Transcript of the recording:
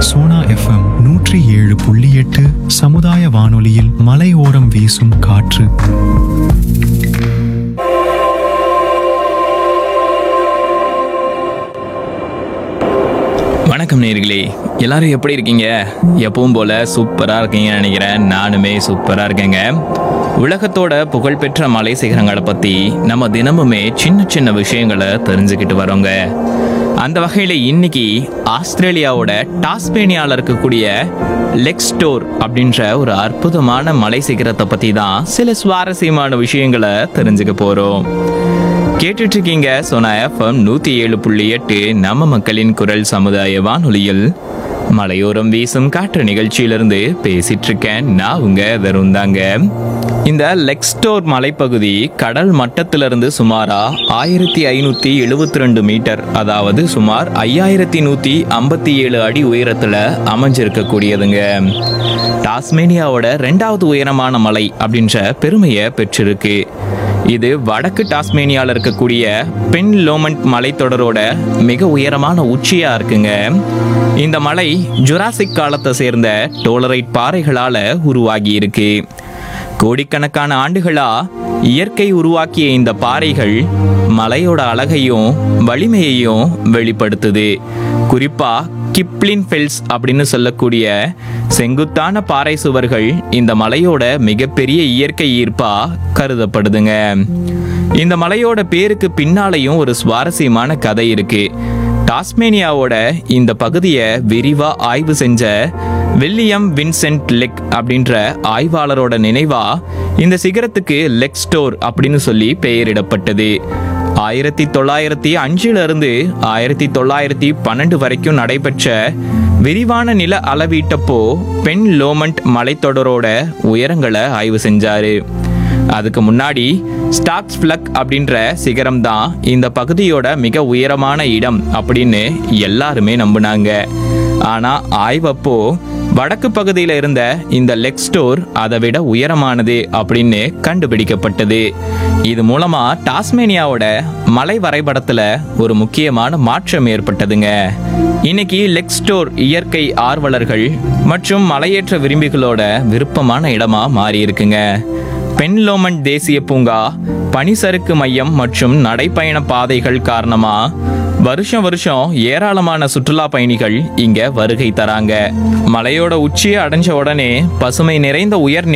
Sona FM நூற்றி ஏழு புள்ளி எட்டு சமுதாய வானொலியில் மலையோரம் வீசும் காற்று வணக்கம் நேர்களே எல்லாரும் எப்படி இருக்கீங்க எப்பவும் போல சூப்பரா இருக்கீங்கன்னு நினைக்கிறேன் நானுமே சூப்பரா இருக்கேங்க உலகத்தோட புகழ்பெற்ற மலை சிகரங்களை பத்தி நம்ம தினமுமே சின்ன சின்ன விஷயங்களை தெரிஞ்சுக்கிட்டு வரோங்க அந்த வகையில இன்னைக்கு ஆஸ்திரேலியாவோட டாஸ்மேனியால இருக்கக்கூடிய லெக்ஸ்டோர் அப்படின்ற ஒரு அற்புதமான மலை சிகரத்தை பத்தி தான் சில சுவாரஸ்யமான விஷயங்களை தெரிஞ்சுக்க போறோம் கேட்டுட்டு இருக்கீங்க சோனா எஃப்எம் நூத்தி ஏழு புள்ளி எட்டு நம்ம மக்களின் குரல் சமுதாய வானொலியில் மலையோரம் வீசும் காற்று நிகழ்ச்சியிலிருந்து பேசிட்டு இருக்கேன் நான் உங்க வெறும் தாங்க இந்த லெக்ஸ்டோர் மலைப்பகுதி கடல் மட்டத்திலிருந்து சுமாரா ஆயிரத்தி ஐநூத்தி எழுபத்தி ரெண்டு மீட்டர் அதாவது சுமார் ஐயாயிரத்தி நூத்தி ஐம்பத்தி ஏழு அடி உயரத்துல அமைஞ்சிருக்கக்கூடியதுங்க டாஸ்மேனியாவோட ரெண்டாவது உயரமான மலை அப்படின்ற பெருமையை பெற்றிருக்கு இது வடக்கு டாஸ்மேனியால இருக்கக்கூடிய பென் லோமண்ட் மலைத்தொடரோட மிக உயரமான உச்சியா இருக்குங்க இந்த மலை ஜுராசிக் காலத்தை சேர்ந்த டோலரைட் பாறைகளால உருவாகி இருக்கு கோடிக்கணக்கான ஆண்டுகளா இயற்கை உருவாக்கிய இந்த பாறைகள் மலையோட அழகையும் வலிமையையும் வெளிப்படுத்துது குறிப்பா கிப்ளின் ஃபெல்ஸ் அப்படின்னு சொல்லக்கூடிய செங்குத்தான பாறை சுவர்கள் இந்த மலையோட மிகப்பெரிய இயற்கை ஈர்ப்பா கருதப்படுதுங்க இந்த மலையோட பேருக்கு பின்னாலையும் ஒரு சுவாரஸ்யமான கதை இருக்கு டாஸ்மேனியாவோட இந்த பகுதியை விரிவா ஆய்வு செஞ்ச வில்லியம் வின்சென்ட் லெக் அப்படின்ற ஆய்வாளரோட நினைவா இந்த சிகரத்துக்கு லெக் ஸ்டோர் அப்படின்னு சொல்லி பெயரிடப்பட்டது ஆயிரத்தி தொள்ளாயிரத்தி அஞ்சுல இருந்து ஆயிரத்தி தொள்ளாயிரத்தி பன்னெண்டு வரைக்கும் நடைபெற்ற விரிவான நில அளவீட்டப்போ பென் லோமண்ட் மலைத்தொடரோட உயரங்களை ஆய்வு செஞ்சாரு அதுக்கு முன்னாடி ஸ்டாக்ஸ் ஃபிளக் அப்படின்ற சிகரம் தான் இந்த பகுதியோட மிக உயரமான இடம் அப்படின்னு எல்லாருமே நம்பினாங்க ஆனா ஆய்வப்போ வடக்கு பகுதியில் இருந்த இந்த லெக் ஸ்டோர் அதை விட உயரமானது அப்படின்னு கண்டுபிடிக்கப்பட்டது இது மூலமா டாஸ்மேனியாவோட மலை வரைபடத்துல ஒரு முக்கியமான மாற்றம் ஏற்பட்டதுங்க இன்னைக்கு லெக் ஸ்டோர் இயற்கை ஆர்வலர்கள் மற்றும் மலையேற்ற விரும்பிகளோட விருப்பமான இடமா மாறி இருக்குங்க பென்லோமன் தேசிய பூங்கா பனிசறுக்கு மையம் மற்றும் நடைப்பயண பாதைகள் காரணமா வருஷம் வருஷம் ஏராளமான சுற்றுலா பயணிகள் இங்க வருகை தராங்க மலையோட உச்சியை அடைஞ்ச உடனே பசுமை நிறைந்த உயர்